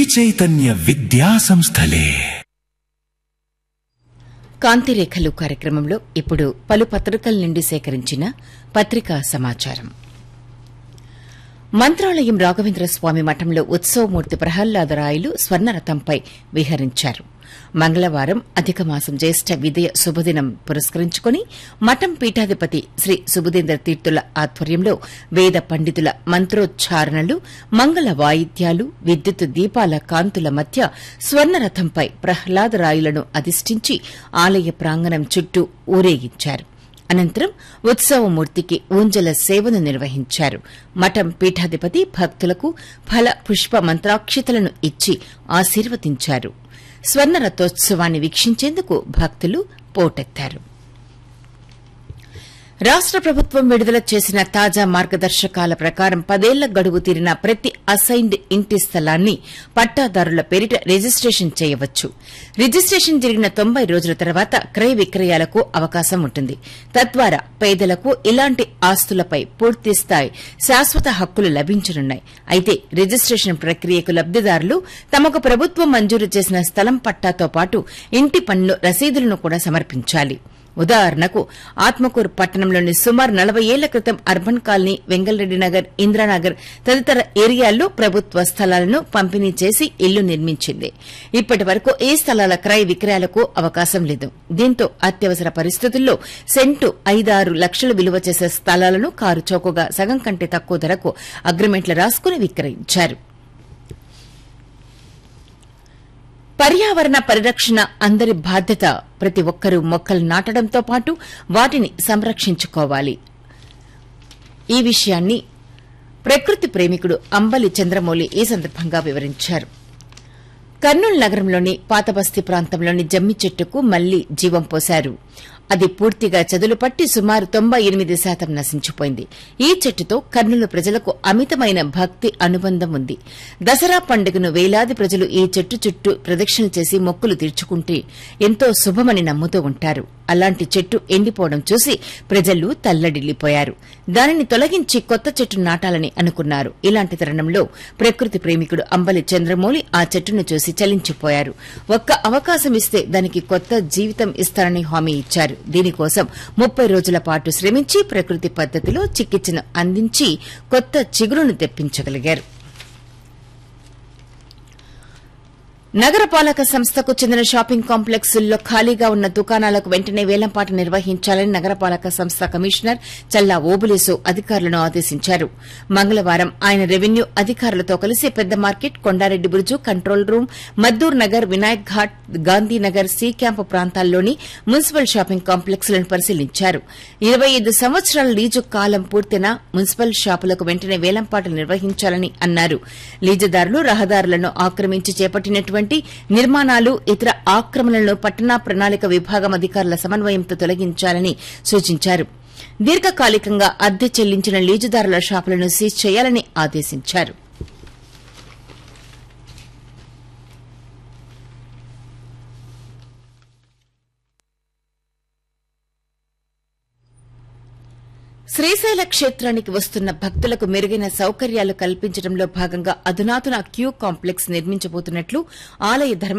చైతన్య విద్యా సంస్థలే కాంతిరేఖలు కార్యక్రమంలో ఇప్పుడు పలు పత్రికల నుండి సేకరించిన పత్రికా సమాచారం మంత్రాలయం రాఘవేంద్ర స్వామి మఠంలో ఉత్సవమూర్తి ప్రహ్లాదరాయలు స్వర్ణరథంపై విహరించారు మంగళవారం అధిక మాసం జ్యేష్ఠ విదయ శుభదినం పురస్కరించుకుని మఠం పీఠాధిపతి శ్రీ సుబుధేంద్ర తీర్థుల ఆధ్వర్యంలో వేద పండితుల మంత్రోచ్చారణలు మంగళ వాయిద్యాలు విద్యుత్ దీపాల కాంతుల మధ్య స్వర్ణరథంపై ప్రహ్లాదరాయులను అధిష్ఠించి ఆలయ ప్రాంగణం చుట్టూ ఊరేగించారు అనంతరం ఉత్సవమూర్తికి ఊంజల సేవను నిర్వహించారు మఠం పీఠాధిపతి భక్తులకు ఫల పుష్ప మంత్రాక్షితలను ఇచ్చి ఆశీర్వదించారు స్వర్ణ రథోత్సవాన్ని వీక్షించేందుకు భక్తులు పోటెత్తారు రాష్ట ప్రభుత్వం విడుదల చేసిన తాజా మార్గదర్శకాల ప్రకారం పదేళ్ల గడువు తీరిన ప్రతి అసైన్డ్ ఇంటి స్థలాన్ని పట్టాదారుల పేరిట రిజిస్టేషన్ చేయవచ్చు రిజిస్టేషన్ జరిగిన తొంభై రోజుల తర్వాత క్రయ విక్రయాలకు అవకాశం ఉంటుంది తద్వారా పేదలకు ఇలాంటి ఆస్తులపై పూర్తిస్థాయి శాశ్వత హక్కులు లభించనున్నాయి అయితే రిజిస్టేషన్ ప్రక్రియకు లబ్దిదారులు తమకు ప్రభుత్వం మంజూరు చేసిన స్థలం పట్టాతో పాటు ఇంటి పన్ను రసీదులను కూడా సమర్పించాలి ఉదాహరణకు ఆత్మకూరు పట్టణంలోని సుమారు నలభై ఏళ్ల క్రితం అర్బన్ కాలనీ వెంగళరెడ్డి నగర్ ఇంద్రానగర్ తదితర ఏరియాల్లో ప్రభుత్వ స్థలాలను పంపిణీ చేసి ఇల్లు నిర్మించింది ఇప్పటి వరకు ఈ స్థలాల క్రయ విక్రయాలకు అవకాశం లేదు దీంతో అత్యవసర పరిస్థితుల్లో సెంటు ఐదారు లక్షలు విలువ చేసే స్థలాలను కారు చౌకగా సగం కంటే తక్కువ ధరకు అగ్రిమెంట్లు రాసుకుని విక్రయించారు పర్యావరణ పరిరక్షణ అందరి బాధ్యత ప్రతి ఒక్కరూ మొక్కలు నాటడంతో పాటు వాటిని సంరక్షించుకోవాలి ఈ విషయాన్ని ప్రకృతి ప్రేమికుడు అంబలి చంద్రమౌళి ఈ సందర్భంగా వివరించారు కర్నూలు నగరంలోని పాతబస్తీ ప్రాంతంలోని జమ్మి చెట్టుకు మళ్లీ జీవం పోశారు అది పూర్తిగా చెదులు పట్టి సుమారు తొంభై ఎనిమిది శాతం నశించిపోయింది ఈ చెట్టుతో కర్నూలు ప్రజలకు అమితమైన భక్తి అనుబంధం ఉంది దసరా పండుగను వేలాది ప్రజలు ఈ చెట్టు చుట్టూ ప్రదక్షిణలు చేసి మొక్కులు తీర్చుకుంటే ఎంతో శుభమని నమ్ముతూ ఉంటారు అలాంటి చెట్టు ఎండిపోవడం చూసి ప్రజలు తల్లడిల్లిపోయారు దానిని తొలగించి కొత్త చెట్టు నాటాలని అనుకున్నారు ఇలాంటి తరుణంలో ప్రకృతి ప్రేమికుడు అంబలి చంద్రమౌళి ఆ చెట్టును చూసి చలించిపోయారు ఒక్క అవకాశం ఇస్తే దానికి కొత్త జీవితం ఇస్తారని హామీ ఇచ్చారు దీనికోసం ముప్పై రోజుల పాటు శ్రమించి ప్రకృతి పద్దతిలో చికిత్సను అందించి కొత్త చిగురును తెప్పించగలిగారు నగరపాలక సంస్థకు చెందిన షాపింగ్ కాంప్లెక్స్ల్లో ఖాళీగా ఉన్న దుకాణాలకు వెంటనే వేలంపాట నిర్వహించాలని నగరపాలక సంస్థ కమిషనర్ చల్లా ఓబులేసు అధికారులను ఆదేశించారు మంగళవారం ఆయన రెవెన్యూ అధికారులతో కలిసి పెద్ద market Kondareddy Buruju control room Maddur Nagar Vinayak Ghat Gandhinagar C camp ప్రాంతాల్లోని మున్సిపల్ షాపింగ్ కాంప్లెక్స్లను పరిశీలించారు ఇరవై ఐదు సంవత్సరాల లీజు కాలం పూర్తయిన మున్సిపల్ షాపులకు వెంటనే వేలంపాటలు నిర్వహించాలని అన్నారు లీజుదారులు రహదారులను ఆక్రమించి చేపట్టినటువంటి నిర్మాణాలు ఇతర ఆక్రమణలను పట్టణ ప్రణాళిక విభాగం అధికారుల సమన్వయంతో తొలగించాలని సూచించారు దీర్ఘకాలికంగా అద్దె చెల్లించిన లీజుదారుల షాపులను సీజ్ చేయాలని ఆదేశించారు శ్రీశైల క్షేత్రానికి వస్తున్న భక్తులకు మెరుగైన సౌకర్యాలు కల్పించడంలో భాగంగా అధునాతన క్యూ కాంప్లెక్స్ నిర్మించబోతున్నట్లు ఆలయ ధర్మ